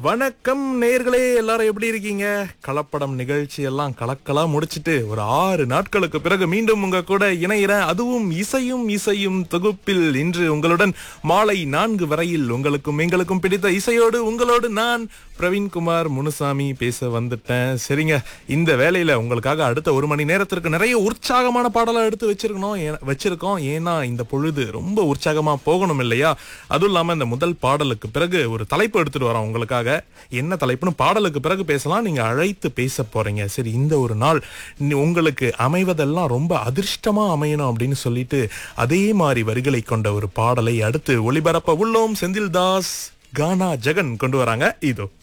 வணக்கம் நேயர்களே எல்லாரும் எப்படி இருக்கீங்க கலப்படம் நிகழ்ச்சி எல்லாம் கலக்கலா முடிச்சிட்டு ஒரு ஆறு நாட்களுக்கு பிறகு மீண்டும் உங்க கூட இணைகிறேன் அதுவும் இசையும் இசையும் தொகுப்பில் இன்று உங்களுடன் மாலை நான்கு வரையில் உங்களுக்கும் எங்களுக்கும் பிடித்த இசையோடு உங்களோடு நான் பிரவீன்குமார் முனுசாமி பேச வந்துட்டேன் சரிங்க இந்த வேலையில உங்களுக்காக அடுத்த ஒரு மணி நேரத்திற்கு நிறைய உற்சாகமான பாடலை எடுத்து வச்சிருக்கணும் ஏ- வச்சிருக்கோம் ஏன்னா இந்த பொழுது ரொம்ப உற்சாகமா போகணும் இல்லையா அதுவும் இல்லாம இந்த முதல் பாடலுக்கு பிறகு ஒரு தலைப்பு எடுத்துட்டு வரோம் உங்களுக்காக என்ன தலைப்புன்னு பாடலுக்கு பிறகு பேசலாம் நீங்க அழைத்து பேச போறீங்க சரி இந்த ஒரு நாள் நி- உங்களுக்கு அமைவதெல்லாம் ரொம்ப அதிர்ஷ்டமா அமையணும் அப்படின்னு சொல்லிட்டு அதே மாதிரி வரிகளை கொண்ட ஒரு பாடலை அடுத்து ஒளிபரப்ப உள்ளோம் செந்தில்தாஸ் கானா ஜெகன் கொண்டு வராங்க இதோ